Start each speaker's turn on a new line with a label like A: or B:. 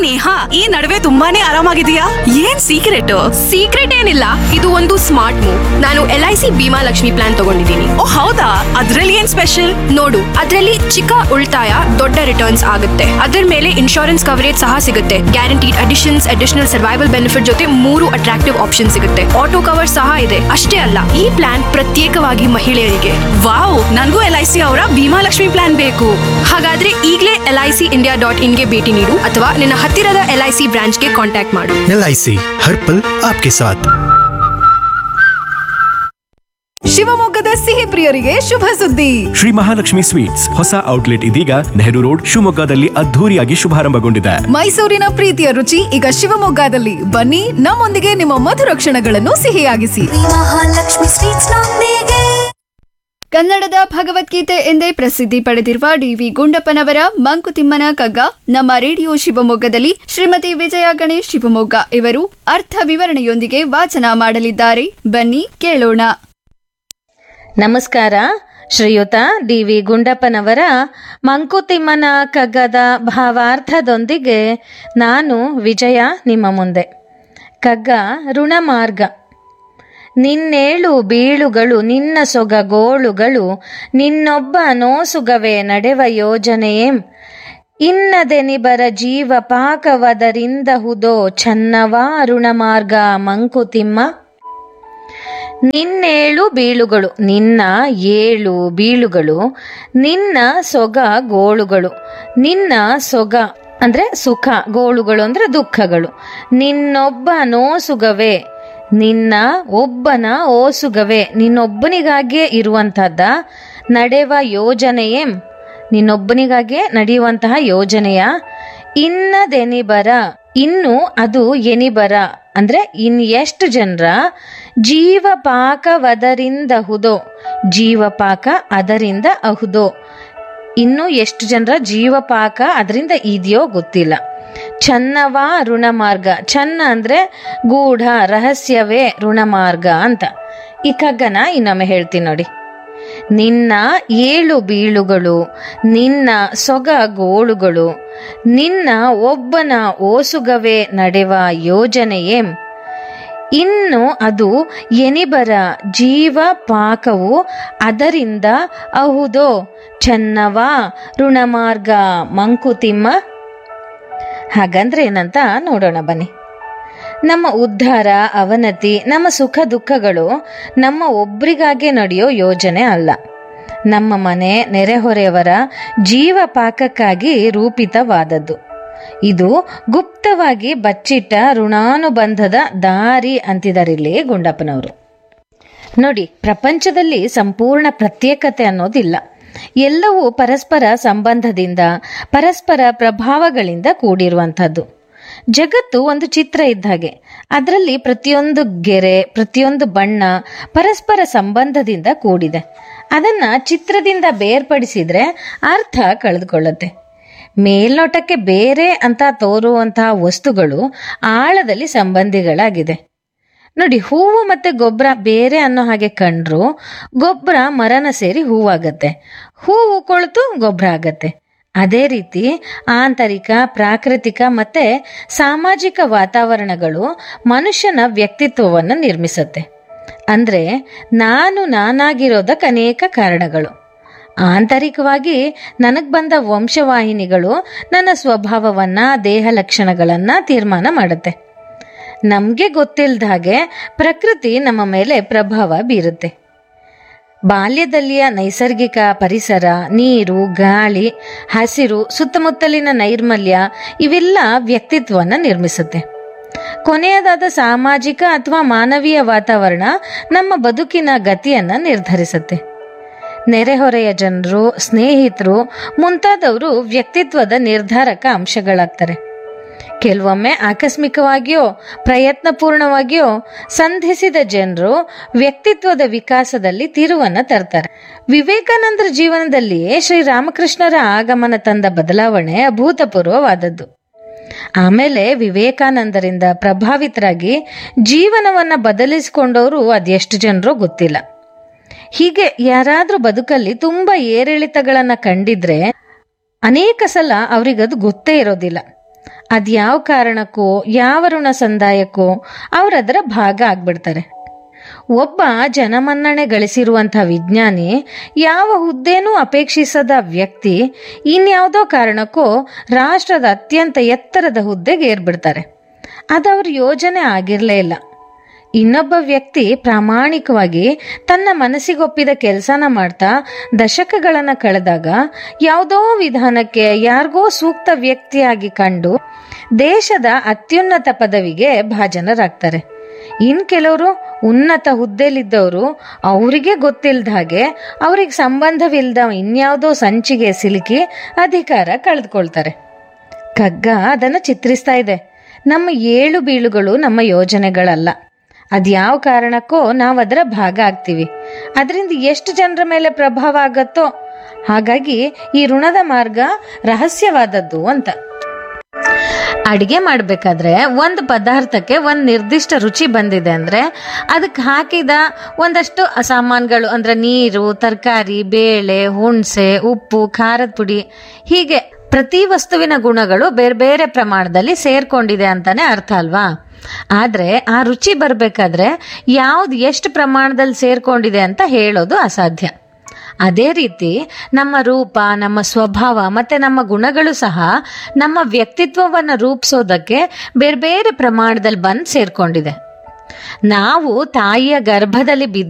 A: ನೇಹಾ ಈ ನಡುವೆ ತುಂಬಾನೇ ಆರಾಮಾಗಿದೆಯಾ ಏನ್ ಸೀಕ್ರೆಟ್
B: ಸೀಕ್ರೆಟ್ ಏನಿಲ್ಲ ಇದು ಒಂದು ಸ್ಮಾರ್ಟ್ ಮೂವ್ ನಾನು L I C Bhima Lakshmi plan ತಗೊಂಡಿದ್ದೀನಿ
A: ಓ ಹೌದಾ ಅದ್ರಲ್ಲಿ ಏನ್ ಸ್ಪೆಷಲ್
B: ನೋಡು ಅದರಲ್ಲಿ ಚಿಕ್ಕ ಉಳಿತಾಯ ದೊಡ್ಡ ರಿಟರ್ನ್ಸ್ ಆಗುತ್ತೆ ಅದರ ಮೇಲೆ ಇನ್ಶೂರೆನ್ಸ್ ಕವರೇಜ್ ಸಹ ಸಿಗುತ್ತೆ guaranteed additions additional survival benefit ಜೊತೆ ಮೂರು ಅಟ್ರಾಕ್ಟಿವ್ ಆಪ್ಷನ್ ಸಿಗುತ್ತೆ ಆಟೋ ಕವರ್ ಸಹ ಇದೆ ಅಷ್ಟೇ ಅಲ್ಲ ಈ ಪ್ಲಾನ್ ಪ್ರತ್ಯೇಕವಾಗಿ ಮಹಿಳೆಯರಿಗೆ
A: ವಾವ್ ನನ್ಗೂ ಎಲ್ ಐ ಸಿ ಅವರ ಭೀಮಾ ಲಕ್ಷ್ಮಿ ಪ್ಲಾನ್ ಬೇಕು
B: ಹಾಗಾದ್ರೆ ಈಗಲೇ L I C India dot ಇನ್ಗೆ ಭೇಟಿ ನೀಡು ಅಥವಾ ನಿನ್ನ ಹತ್ತಿರದ ಎಲ್ ಐ ಸಿ ಬ್ರಾಂಚ್ಗೆ ಕಾಂಟ್ಯಾಕ್ಟ್ ಮಾಡು
C: एल हर पल आपके साथ
D: ಶಿವಮೊಗ್ಗದ ಸಿಹಿ ಪ್ರಿಯರಿಗೆ ಶುಭ ಸುದ್ದಿ
E: ಶ್ರೀ ಮಹಾಲಕ್ಷ್ಮಿ ಸ್ವೀಟ್ಸ್ ಹೊಸ ಔಟ್ಲೆಟ್ ಇದೀಗ ನೆಹರು ರೋಡ್ ಶಿವಮೊಗ್ಗದಲ್ಲಿ ಅದ್ಧೂರಿಯಾಗಿ ಶುಭಾರಂಭಗೊಂಡಿದೆ
D: ಮೈಸೂರಿನ ಪ್ರೀತಿಯ ರುಚಿ ಈಗ ಶಿವಮೊಗ್ಗದಲ್ಲಿ ಬನ್ನಿ ನಮ್ಮೊಂದಿಗೆ ನಿಮ್ಮ ಮಧುರ ಕ್ಷಣಗಳನ್ನು ಸಿಹಿಯಾಗಿಸಿ
F: ಮಹಾಲಕ್ಷ್ಮಿ ಸ್ವೀಟ್ಸ್ ನೊಂದಿಗೆ
G: ಕನ್ನಡದ ಭಗವದ್ಗೀತೆ ಎಂದೇ ಪ್ರಸಿದ್ಧಿ ಪಡೆದಿರುವ ಡಿವಿ ಗುಂಡಪ್ಪನವರ ಮಂಕುತಿಮ್ಮನ ಕಗ್ಗ ನಮ್ಮ ರೇಡಿಯೋ ಶಿವಮೊಗ್ಗದಲ್ಲಿ ಶ್ರೀಮತಿ ವಿಜಯ ಗಣೇಶ್ ಶಿವಮೊಗ್ಗ ಇವರು ಅರ್ಥ ವಿವರಣೆಯೊಂದಿಗೆ ವಾಚನ ಮಾಡಲಿದ್ದಾರೆ ಬನ್ನಿ ಕೇಳೋಣ
H: ನಮಸ್ಕಾರ ಶ್ರೀಯುತ ಡಿ ವಿ ಗುಂಡಪ್ಪನವರ ಮಂಕುತಿಮ್ಮನ ಕಗ್ಗದ ಭಾವಾರ್ಥದೊಂದಿಗೆ ನಾನು ವಿಜಯ ನಿಮ್ಮ ಮುಂದೆ ಕಗ್ಗ ಋಣಮಾರ್ಗ ನಿನ್ನೇಳು ಬೀಳುಗಳು ನಿನ್ನ ಸೊಗ ಗೋಳುಗಳು ನಿನ್ನೊಬ್ಬ ನೋಸುಗವೇ ನಡೆವ ಯೋಜನೆಯೇಂ ಇನ್ನದೆನಿಬರ ಜೀವ ಪಾಕವದರಿಂದಹುದೋ ಚನ್ನವಾ ಋಣಮಾರ್ಗ ಮಂಕುತಿಮ್ಮ ನಿನ್ನೇಳು ಬೀಳುಗಳು ನಿನ್ನ ಏಳು ಬೀಳುಗಳು ನಿನ್ನ ಸೊಗ ಗೋಳುಗಳು ನಿನ್ನ ಸೊಗ ಅಂದ್ರೆ ಸುಖ ಗೋಳುಗಳು ಅಂದ್ರೆ ದುಃಖಗಳು ನಿನ್ನೊಬ್ಬ ನೋಸುಗವೇ ನಿನ್ನ ಒಬ್ಬನ ಓಸುಗವೇ ನಿನ್ನೊಬ್ಬನಿಗಾಗಿಯೇ ಇರುವಂತಹದ್ದ ನಡೆವ ಯೋಜನೆಯೇ ನಿನ್ನೊಬ್ಬನಿಗಾಗಿಯೇ ನಡೆಯುವಂತಹ ಯೋಜನೆಯ ಇನ್ನದೆನಿಬರ ಇನ್ನು ಅದು ಎನಿಬರ ಅಂದ್ರೆ ಇನ್ ಎಷ್ಟು ಜನರ ಜೀವಪಾಕವದರಿಂದಹುದೋ ಜೀವಪಾಕ ಅದರಿಂದ ಅಹುದೋ ಇನ್ನು ಎಷ್ಟು ಜನರ ಜೀವಪಾಕ ಅದರಿಂದ ಇದೆಯೋ ಗೊತ್ತಿಲ್ಲ ಚನ್ನವ ಋಣಮಾರ್ಗ ಚನ್ನ ಅಂದ್ರೆ ಗೂಢ ರಹಸ್ಯವೇ ಋಣಮಾರ್ಗ ಅಂತ ಈ ಕಗ್ಗನ ಇನ್ನೊಮ್ಮೆ ಹೇಳ್ತೀನಿ ನೋಡಿ ನಿನ್ನ ಏಳು ಬೀಳುಗಳು ನಿನ್ನ ಸೊಗ ಗೋಳುಗಳು ನಿನ್ನ ಒಬ್ಬನ ಓಸುಗವೇ ನಡೆವ ಯೋಜನೆಯೇಂ ಇನ್ನು ಅದು ಎನಿಬರ ಜೀವ ಪಾಕವು ಅದರಿಂದ ಅಹುದೋ ಚನ್ನವಾ ಋಣಮಾರ್ಗ ಮಂಕುತಿಮ್ಮ ಹಾಗಂದ್ರೆ ಏನಂತ ನೋಡೋಣ ಬನ್ನಿ ನಮ್ಮ ಉದ್ಧಾರ ಅವನತಿ ನಮ್ಮ ಸುಖ ದುಃಖಗಳು ನಮ್ಮ ಒಬ್ರಿಗಾಗೆ ನಡೆಯೋ ಯೋಜನೆ ಅಲ್ಲ ನಮ್ಮ ಮನೆ ನೆರೆಹೊರೆಯವರ ಜೀವ ಪಾಕಕ್ಕಾಗಿ ರೂಪಿತವಾದದ್ದು ಇದು ಗುಪ್ತವಾಗಿ ಬಚ್ಚಿಟ್ಟ ಋಣಾನುಬಂಧದ ದಾರಿ ಅಂತಿದಾರಿಲ್ಲಿ ಗುಂಡಪ್ಪನವರು ನೋಡಿ ಪ್ರಪಂಚದಲ್ಲಿ ಸಂಪೂರ್ಣ ಪ್ರತ್ಯೇಕತೆ ಅನ್ನೋದಿಲ್ಲ ಎಲ್ಲವೂ ಪರಸ್ಪರ ಸಂಬಂಧದಿಂದ ಪರಸ್ಪರ ಪ್ರಭಾವಗಳಿಂದ ಕೂಡಿರುವಂಥದ್ದು ಜಗತ್ತು ಒಂದು ಚಿತ್ರ ಇದ್ದ ಹಾಗೆ ಅದರಲ್ಲಿ ಪ್ರತಿಯೊಂದು ಗೆರೆ ಪ್ರತಿಯೊಂದು ಬಣ್ಣ ಪರಸ್ಪರ ಸಂಬಂಧದಿಂದ ಕೂಡಿದೆ ಅದನ್ನ ಚಿತ್ರದಿಂದ ಬೇರ್ಪಡಿಸಿದ್ರೆ ಅರ್ಥ ಕಳೆದುಕೊಳ್ಳುತ್ತೆ ಮೇಲ್ನೋಟಕ್ಕೆ ಬೇರೆ ಅಂತ ತೋರುವಂತಹ ವಸ್ತುಗಳು ಆಳದಲ್ಲಿ ಸಂಬಂಧಿಗಳಾಗಿದೆ ನೋಡಿ ಹೂವು ಮತ್ತೆ ಗೊಬ್ಬರ ಬೇರೆ ಅನ್ನೋ ಹಾಗೆ ಕಂಡ್ರು ಗೊಬ್ಬರ ಮರನ ಸೇರಿ ಹೂವಾಗತ್ತೆ ಹೂವು ಕೊಳೆತು ಗೊಬ್ಬರ ಆಗತ್ತೆ ಅದೇ ರೀತಿ ಆಂತರಿಕ ಪ್ರಾಕೃತಿಕ ಮತ್ತೆ ಸಾಮಾಜಿಕ ವಾತಾವರಣಗಳು ಮನುಷ್ಯನ ವ್ಯಕ್ತಿತ್ವವನ್ನು ನಿರ್ಮಿಸುತ್ತೆ ಅಂದ್ರೆ ನಾನು ನಾನಾಗಿರೋದಕ್ಕೆ ಅನೇಕ ಕಾರಣಗಳು ಆಂತರಿಕವಾಗಿ ನನಗೆ ಬಂದ ವಂಶವಾಹಿನಿಗಳು ನನ್ನ ಸ್ವಭಾವವನ್ನ ದೇಹ ಲಕ್ಷಣಗಳನ್ನ ತೀರ್ಮಾನ ಮಾಡುತ್ತೆ ನಮಗೆ ಗೊತ್ತಿಲ್ಲದ ಹಾಗೆ ಪ್ರಕೃತಿ ನಮ್ಮ ಮೇಲೆ ಪ್ರಭಾವ ಬೀರುತ್ತೆ ಬಾಲ್ಯದಲ್ಲಿಯ ನೈಸರ್ಗಿಕ ಪರಿಸರ ನೀರು ಗಾಳಿ ಹಸಿರು ಸುತ್ತಮುತ್ತಲಿನ ನೈರ್ಮಲ್ಯ ಇವೆಲ್ಲ ವ್ಯಕ್ತಿತ್ವವನ್ನು ನಿರ್ಮಿಸುತ್ತೆ ಕೊನೆಯದಾದ ಸಾಮಾಜಿಕ ಅಥವಾ ಮಾನವೀಯ ವಾತಾವರಣ ನಮ್ಮ ಬದುಕಿನ ಗತಿಯನ್ನ ನಿರ್ಧರಿಸುತ್ತೆ ನೆರೆಹೊರೆಯ ಜನರು ಸ್ನೇಹಿತರು ಮುಂತಾದವರು ವ್ಯಕ್ತಿತ್ವದ ನಿರ್ಧಾರಕ ಅಂಶಗಳಾಗ್ತಾರೆ ಕೆಲವೊಮ್ಮೆ ಆಕಸ್ಮಿಕವಾಗಿಯೋ ಪ್ರಯತ್ನಪೂರ್ಣವಾಗಿಯೋ ಸಂಧಿಸಿದ ಜನರು ವ್ಯಕ್ತಿತ್ವದ ವಿಕಾಸದಲ್ಲಿ ತಿರುವನ್ನ ತರ್ತಾರೆ ವಿವೇಕಾನಂದರ ಜೀವನದಲ್ಲಿಯೇ ಶ್ರೀರಾಮಕೃಷ್ಣರ ಆಗಮನ ತಂದ ಬದಲಾವಣೆ ಅಭೂತಪೂರ್ವವಾದದ್ದು ಆಮೇಲೆ ವಿವೇಕಾನಂದರಿಂದ ಪ್ರಭಾವಿತರಾಗಿ ಜೀವನವನ್ನ ಬದಲಿಸಿಕೊಂಡವರು ಅದೆಷ್ಟು ಜನರೋ ಗೊತ್ತಿಲ್ಲ ಹೀಗೆ ಯಾರಾದ್ರೂ ಬದುಕಲ್ಲಿ ತುಂಬಾ ಏರಿಳಿತಗಳನ್ನ ಕಂಡಿದ್ರೆ ಅನೇಕ ಸಲ ಅವ್ರಿಗದು ಗೊತ್ತೇ ಇರೋದಿಲ್ಲ ಅದ್ಯಾವ ಕಾರಣಕ್ಕೋ ಯಾವ ಋಣ ಸಂದಾಯಕ್ಕೋ ಅವರದರ ಭಾಗ ಆಗ್ಬಿಡ್ತಾರೆ ಒಬ್ಬ ಜನಮನ್ನಣೆ ಗಳಿಸಿರುವಂಥ ವಿಜ್ಞಾನಿ ಯಾವ ಹುದ್ದೆನೂ ಅಪೇಕ್ಷಿಸದ ವ್ಯಕ್ತಿ ಇನ್ಯಾವುದೋ ಕಾರಣಕ್ಕೋ ರಾಷ್ಟ್ರದ ಅತ್ಯಂತ ಎತ್ತರದ ಹುದ್ದೆಗೆ ಏರ್ಬಿಡ್ತಾರೆ ಅದವ್ರ ಯೋಜನೆ ಆಗಿರಲೇ ಇಲ್ಲ ಇನ್ನೊಬ್ಬ ವ್ಯಕ್ತಿ ಪ್ರಾಮಾಣಿಕವಾಗಿ ತನ್ನ ಮನಸ್ಸಿಗೊಪ್ಪಿದ ಕೆಲಸನ ಮಾಡ್ತಾ ದಶಕಗಳನ್ನು ಕಳೆದಾಗ ಯಾವುದೋ ವಿಧಾನಕ್ಕೆ ಯಾರಿಗೋ ಸೂಕ್ತ ವ್ಯಕ್ತಿಯಾಗಿ ಕಂಡು ದೇಶದ ಅತ್ಯುನ್ನತ ಪದವಿಗೆ ಭಾಜನರಾಗ್ತಾರೆ ಇನ್ ಕೆಲವರು ಉನ್ನತ ಹುದ್ದೆಲಿದ್ದವರು ಅವರಿಗೆ ಗೊತ್ತಿಲ್ಲದ ಹಾಗೆ ಅವ್ರಿಗೆ ಸಂಬಂಧವಿಲ್ಲದ ಇನ್ಯಾವುದೋ ಸಂಚಿಗೆ ಸಿಲುಕಿ ಅಧಿಕಾರ ಕಳೆದುಕೊಳ್ತಾರೆ ಕಗ್ಗ ಅದನ್ನು ಚಿತ್ರಿಸ್ತಾ ಇದೆ ನಮ್ಮ ಏಳು ಬೀಳುಗಳು ನಮ್ಮ ಯೋಜನೆಗಳಲ್ಲ ಅದ್ಯಾವ ಕಾರಣಕ್ಕೋ ನಾವು ಅದರ ಭಾಗ ಆಗ್ತೀವಿ ಅದರಿಂದ ಎಷ್ಟು ಜನರ ಮೇಲೆ ಪ್ರಭಾವ ಆಗತ್ತೋ ಹಾಗಾಗಿ ಈ ಋಣದ ಮಾರ್ಗ ರಹಸ್ಯವಾದದ್ದು ಅಂತ ಅಡಿಗೆ ಮಾಡಬೇಕಾದ್ರೆ ಒಂದು ಪದಾರ್ಥಕ್ಕೆ ಒಂದು ನಿರ್ದಿಷ್ಟ ರುಚಿ ಬಂದಿದೆ ಅಂದ್ರೆ ಅದಕ್ಕೆ ಹಾಕಿದ ಒಂದಷ್ಟು ಸಾಮಾನುಗಳು ಅಂದ್ರೆ ನೀರು ತರಕಾರಿ ಬೇಳೆ ಹುಣಸೆ ಉಪ್ಪು ಖಾರದ ಪುಡಿ ಹೀಗೆ ಪ್ರತಿ ವಸ್ತುವಿನ ಗುಣಗಳು ಬೇರೆ ಬೇರೆ ಪ್ರಮಾಣದಲ್ಲಿ ಸೇರ್ಕೊಂಡಿದೆ ಅಂತಾನೆ ಅರ್ಥ ಅಲ್ವಾ ಆದ್ರೆ ಆ ರುಚಿ ಬರಬೇಕಾದ್ರೆ ಯಾವ್ದು ಎಷ್ಟು ಪ್ರಮಾಣದಲ್ಲಿ ಸೇರ್ಕೊಂಡಿದೆ ಅಂತ ಹೇಳೋದು ಅಸಾಧ್ಯ ಅದೇ ರೀತಿ ನಮ್ಮ ರೂಪ ನಮ್ಮ ಸ್ವಭಾವ ಮತ್ತೆ ನಮ್ಮ ಗುಣಗಳು ಸಹ ನಮ್ಮ ವ್ಯಕ್ತಿತ್ವವನ್ನು ರೂಪಿಸೋದಕ್ಕೆ ಬೇರೆ ಬೇರೆ ಪ್ರಮಾಣದಲ್ಲಿ ಬಂದು ಸೇರ್ಕೊಂಡಿದೆ ನಾವು ತಾಯಿಯ ಗರ್ಭದಲ್ಲಿ ಬಿದ್ದ